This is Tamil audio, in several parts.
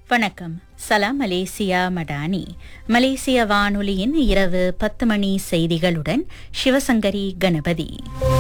வணக்கம் சலாம் மலேசியா மடானி மலேசிய வானொலியின் இரவு பத்து மணி செய்திகளுடன் சிவசங்கரி கணபதி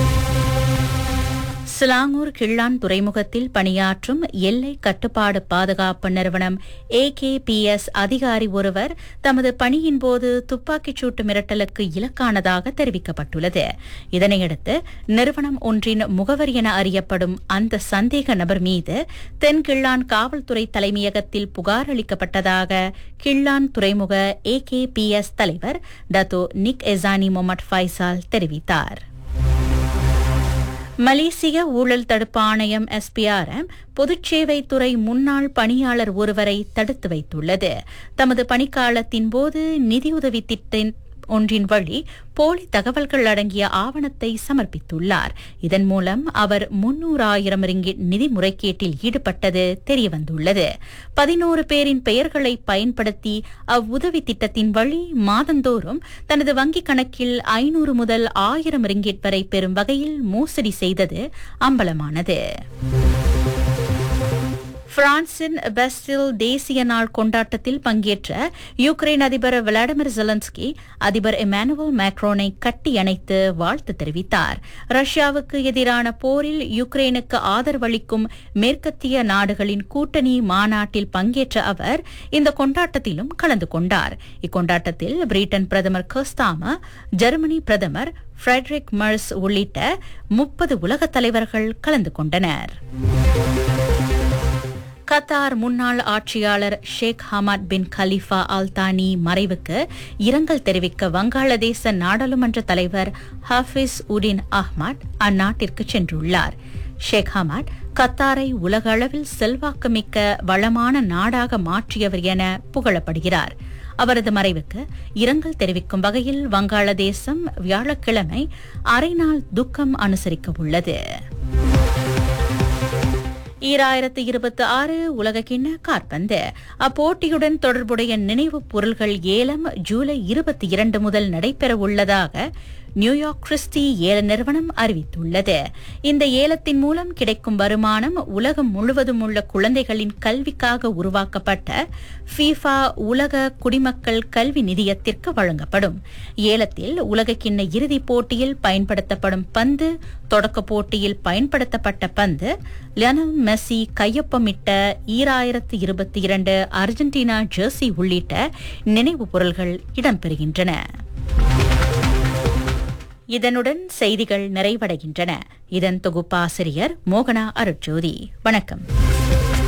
சிலாங்கூர் கிள்ளான் துறைமுகத்தில் பணியாற்றும் எல்லை கட்டுப்பாடு பாதுகாப்பு நிறுவனம் ஏகேபிஎஸ் அதிகாரி ஒருவர் தமது பணியின் போது துப்பாக்கிச் சூட்டு மிரட்டலுக்கு இலக்கானதாக தெரிவிக்கப்பட்டுள்ளது இதனையடுத்து நிறுவனம் ஒன்றின் முகவர் என அறியப்படும் அந்த சந்தேக நபர் மீது தென் கிள்ளான் காவல்துறை தலைமையகத்தில் புகார் அளிக்கப்பட்டதாக கிள்ளான் துறைமுக ஏகேபிஎஸ் தலைவர் Dato Nik Ezani Mohd Faisal தெரிவித்தார் மலேசிய ஊழல் தடுப்பு ஆணையம் எஸ்பிஆர்எம் பொதுச்சேவைத்துறை முன்னாள் பணியாளர் ஒருவரை தடுத்து வைத்துள்ளது தமது பணிக்காலத்தின் போது நிதியுதவி திட்டம் ஒன்றின் வழி போலி தகவல்கள் அடங்கிய ஆவணத்தை சமர்ப்பித்துள்ளார் இதன் மூலம் அவர் முன்னூறாயிரம் ரிங்கிட் நிதி முறைகேட்டில் ஈடுபட்டது தெரியவந்துள்ளது பதினோரு பேரின் பெயர்களை பயன்படுத்தி அவ்வுதவி திட்டத்தின் வழி மாதந்தோறும் தனது வங்கிக் கணக்கில் ஐநூறு முதல் ஆயிரம் ரிங்கிட் வரை பெறும் வகையில் மோசடி செய்தது அம்பலமானது பிரான்சின் பெஸ்டில் தேசிய நாள் கொண்டாட்டத்தில் பங்கேற்ற யுக்ரைன் அதிபர் விளாடிமிர் ஜெலன்ஸ்கி அதிபர் இமானுவல் மேக்ரோனை கட்டியணைத்து வாழ்த்து தெரிவித்தார் ரஷ்யாவுக்கு எதிரான போரில் யுக்ரைனுக்கு ஆதரவளிக்கும் மேற்கத்திய நாடுகளின் கூட்டணி மாநாட்டில் பங்கேற்ற அவர் இந்த கொண்டாட்டத்திலும் கலந்து கொண்டார் இக்கொண்டாட்டத்தில் பிரிட்டன் பிரதமர் கஸ்தாமா ஜெர்மனி பிரதமர் ஃபிரெட்ரிக் மர்ஸ் உள்ளிட்ட முப்பது உலகத் தலைவர்கள் கலந்து கொண்டனர் கத்தார் முன்னாள் ஆட்சியாளர் ஷேக் ஹமாத் பின் கலீஃபா அல்தானி மறைவுக்கு இரங்கல் தெரிவிக்க வங்காளதேச நாடாளுமன்ற தலைவர் ஹாஃபிஸ் உடின் அஹ்மத் அந்நாட்டிற்கு சென்றுள்ளார் ஷேக் ஹமாத் கத்தாரை உலக அளவில் செல்வாக்குமிக்க வளமான நாடாக மாற்றியவர் என புகழப்படுகிறார் அவரது மறைவுக்கு இரங்கல் தெரிவிக்கும் வகையில் வங்காளதேசம் வியாழக்கிழமை அரை நாள் துக்கம் அனுசரிக்க உள்ளது ஈராயிரத்து இருபத்தி ஆறு உலகக்கிண்ண காற்பந்து அப்போட்டியுடன் தொடர்புடைய நினைவுப் பொருள்கள் ஏலம் ஜூலை இருபத்தி இரண்டு முதல் நடைபெற உள்ளதாக நியூயார்க் கிறிஸ்டி ஏல நிறுவனம் அறிவித்துள்ளது இந்த ஏலத்தின் மூலம் கிடைக்கும் வருமானம் உலகம் முழுவதும் உள்ள குழந்தைகளின் கல்விக்காக உருவாக்கப்பட்ட ஃபீஃபா உலக குடிமக்கள் கல்வி நிதியத்திற்கு வழங்கப்படும் ஏலத்தில் உலகக்கிண்ண இறுதிப் போட்டியில் பயன்படுத்தப்படும் பந்து தொடக்க போட்டியில் பயன்படுத்தப்பட்ட பந்து லியனல் மெஸ்ஸி கையொப்பமிட்ட ஈராயிரத்து இருபத்தி இரண்டு அர்ஜென்டினா ஜெர்சி உள்ளிட்ட நினைவுப் பொருள்கள் இடம்பெறுகின்றன இதனுடன் செய்திகள் நிறைவடைகின்றன இதன் தொகுப்பாசிரியர் மோகனா அருட்ஜோதி வணக்கம்